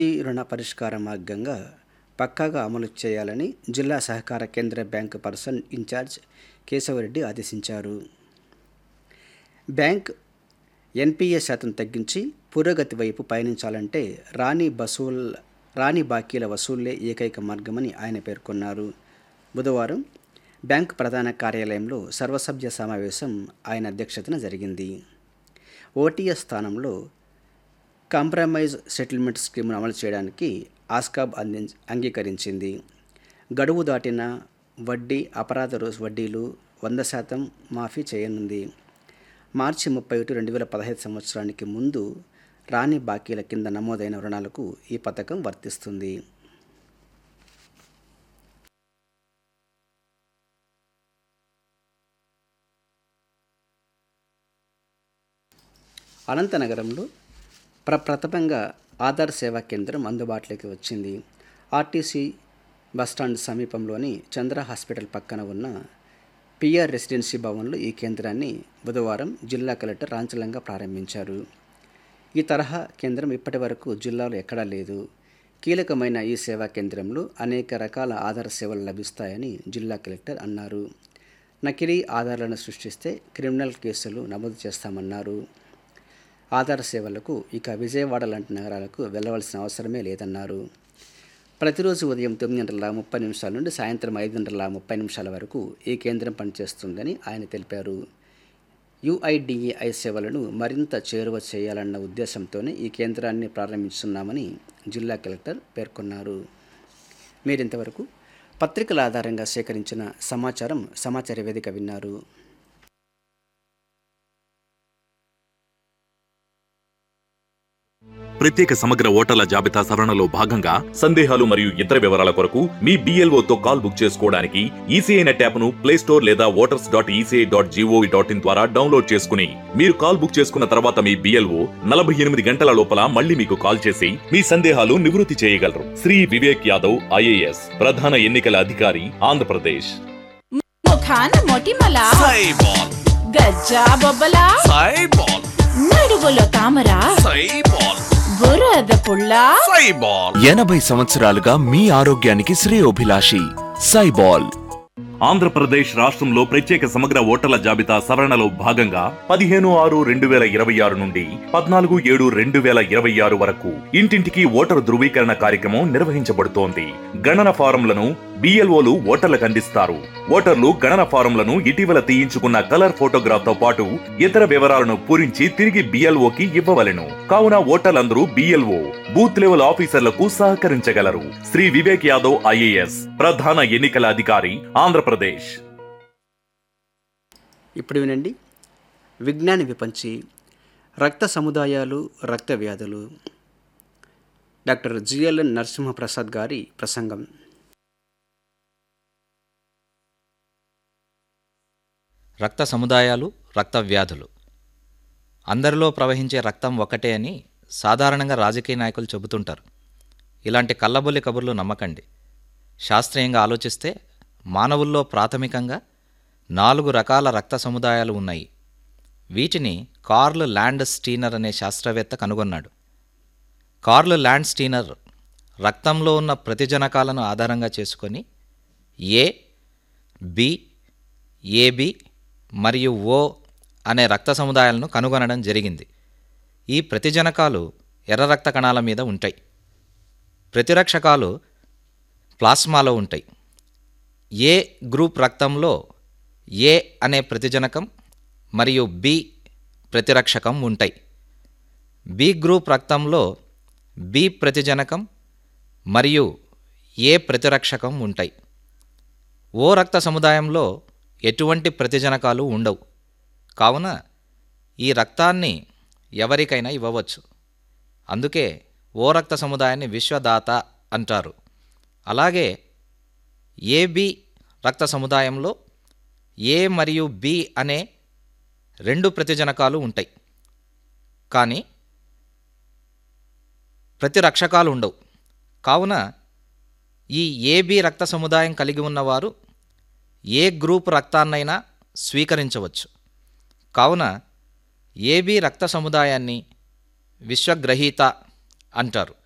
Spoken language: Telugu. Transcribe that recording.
ఈ రుణ పరిష్కార మార్గంగా పక్కాగా అమలు చేయాలని జిల్లా సహకార కేంద్ర బ్యాంకు పర్సన్ ఇన్ఛార్జ్ కేశవరెడ్డి ఆదేశించారు బ్యాంక్ ఎన్పిఏ శాతం తగ్గించి పురోగతి వైపు పయనించాలంటే రాని బసూల్ రాని బాకీల వసూళ్లే ఏకైక మార్గమని ఆయన పేర్కొన్నారు బుధవారం బ్యాంక్ ప్రధాన కార్యాలయంలో సర్వసభ్య సమావేశం ఆయన అధ్యక్షతన జరిగింది ఓటీఎస్ స్థానంలో కాంప్రమైజ్ సెటిల్మెంట్ స్కీమ్ను అమలు చేయడానికి ఆస్కాబ్ అంది అంగీకరించింది గడువు దాటిన వడ్డీ అపరాధ రోజు వడ్డీలు వంద శాతం మాఫీ చేయనుంది మార్చి ముప్పై ఒకటి రెండు వేల పదహైదు సంవత్సరానికి ముందు రాని బాకీల కింద నమోదైన రుణాలకు ఈ పథకం వర్తిస్తుంది అనంతనగరంలో ప్రప్రథమంగా ఆధార్ సేవా కేంద్రం అందుబాటులోకి వచ్చింది ఆర్టీసీ బస్టాండ్ సమీపంలోని చంద్ర హాస్పిటల్ పక్కన ఉన్న పిఆర్ రెసిడెన్సీ భవన్లో ఈ కేంద్రాన్ని బుధవారం జిల్లా కలెక్టర్ రాంచలంగా ప్రారంభించారు ఈ తరహా కేంద్రం ఇప్పటి వరకు జిల్లాలో ఎక్కడా లేదు కీలకమైన ఈ సేవా కేంద్రంలో అనేక రకాల ఆధార్ సేవలు లభిస్తాయని జిల్లా కలెక్టర్ అన్నారు నకిలీ ఆధారాలను సృష్టిస్తే క్రిమినల్ కేసులు నమోదు చేస్తామన్నారు ఆధార్ సేవలకు ఇక విజయవాడ లాంటి నగరాలకు వెళ్ళవలసిన అవసరమే లేదన్నారు ప్రతిరోజు ఉదయం తొమ్మిది గంటల ముప్పై నిమిషాల నుండి సాయంత్రం ఐదు గంటల ముప్పై నిమిషాల వరకు ఈ కేంద్రం పనిచేస్తుందని ఆయన తెలిపారు యుఐడిఏఐ సేవలను మరింత చేరువ చేయాలన్న ఉద్దేశంతోనే ఈ కేంద్రాన్ని ప్రారంభిస్తున్నామని జిల్లా కలెక్టర్ పేర్కొన్నారు మీరింతవరకు పత్రికల ఆధారంగా సేకరించిన సమాచారం సమాచార వేదిక విన్నారు ప్రత్యేక సమగ్ర ఓటర్ల జాబితా సవరణలో భాగంగా సందేహాలు మరియు ఇతర వివరాల కొరకు మీ BLO తో కాల్ బుక్ చేసుకోవడానికి ఈసీఐ నెట్ యాప్ ను ప్లే స్టోర్ లేదా voters dot ECI dot gov dot in ద్వారా డౌన్లోడ్ చేసుకుని మీరు కాల్ బుక్ చేసుకున్న తర్వాత మీ బిఎల్ఓ నలభై ఎనిమిది గంటల లోపల మళ్ళీ మీకు కాల్ చేసి మీ సందేహాలు నివృత్తి చేయగలరు శ్రీ వివేక్ యాదవ్ ఐఏఎస్ ప్రధాన ఎన్నికల అధికారి ఆంధ్రప్రదేశ్ ముఖాన మొటిమల సైబాల్ గజ్జా బొబ్బల సైబాల్ నడుగులో తామర సైబాల్ బురద పుల్ల సైబాల్ ఎనభై సంవత్సరాలుగా మీ ఆరోగ్యానికి శ్రేయోభిలాషి సైబాల్ ఆంధ్రప్రదేశ్ రాష్ట్రంలో ప్రత్యేక సమగ్ర ఓటర్ల జాబితా సవరణలో భాగంగా పదిహేను ఆరు రెండు వేల ఇరవై ఆరు నుండి పద్నాలుగు ఏడు రెండు వేల ఇరవై ఆరు వరకు ఇంటింటికి ఓటరు ధృవీకరణ కార్యక్రమం నిర్వహించబడుతోంది గణన ఫారంలను బిఎల్ఓలు ఓటర్లకు అందిస్తారు ఓటర్లు గణన ఫారంలను ఇటీవల తీయించుకున్న కలర్ ఫోటోగ్రాఫ్ తో పాటు ఇతర వివరాలను పూరించి తిరిగి బిఎల్ఓకి ఇవ్వవలెను కావున ఓటర్లందరూ బిఎల్ఓ బూత్ లెవెల్ ఆఫీసర్లకు సహకరించగలరు శ్రీ వివేక్ యాదవ్ ఐఏఎస్ ప్రధాన ఎన్నికల అధికారి ఆంధ్రప్రదేశ్ ఇప్పుడు వినండి విజ్ఞాన విపంచి రక్త సముదాయాలు రక్త వ్యాధులు డాక్టర్ జిఎల్ఎన్ నరసింహప్రసాద్ గారి ప్రసంగం రక్త సముదాయాలు రక్త వ్యాధులు అందరిలో ప్రవహించే రక్తం ఒకటే అని సాధారణంగా రాజకీయ నాయకులు చెబుతుంటారు ఇలాంటి కల్లబొల్లి కబుర్లు నమ్మకండి శాస్త్రీయంగా ఆలోచిస్తే మానవుల్లో ప్రాథమికంగా నాలుగు రకాల రక్త సముదాయాలు ఉన్నాయి వీటిని కార్ల్ ల్యాండ్ స్టీనర్ అనే శాస్త్రవేత్త కనుగొన్నాడు కార్ల్ ల్యాండ్ స్టీనర్ రక్తంలో ఉన్న ప్రతిజనకాలను ఆధారంగా చేసుకొని ఏ బి ఏబి మరియు ఓ అనే రక్త సముదాయాలను కనుగొనడం జరిగింది ఈ ప్రతిజనకాలు ఎర్ర రక్త కణాల మీద ఉంటాయి ప్రతిరక్షకాలు ప్లాస్మాలో ఉంటాయి ఏ గ్రూప్ రక్తంలో ఏ అనే ప్రతిజనకం మరియు బి ప్రతిరక్షకం ఉంటాయి బి గ్రూప్ రక్తంలో బి ప్రతిజనకం మరియు ఏ ప్రతిరక్షకం ఉంటాయి ఓ రక్త సముదాయంలో ఎటువంటి ప్రతిజనకాలు ఉండవు కావున ఈ రక్తాన్ని ఎవరికైనా ఇవ్వవచ్చు అందుకే ఓ రక్త సముదాయాన్ని విశ్వదాత అంటారు అలాగే ఏబి రక్త సముదాయంలో ఏ మరియు బి అనే రెండు ప్రతిజనకాలు ఉంటాయి కానీ ప్రతిరక్షకాలు ఉండవు కావున ఈ ఏబి రక్త సముదాయం కలిగి ఉన్నవారు ఏ గ్రూప్ రక్తాన్నైనా స్వీకరించవచ్చు కావున ఏబి రక్త సముదాయాన్ని విశ్వగ్రహీత అంటారు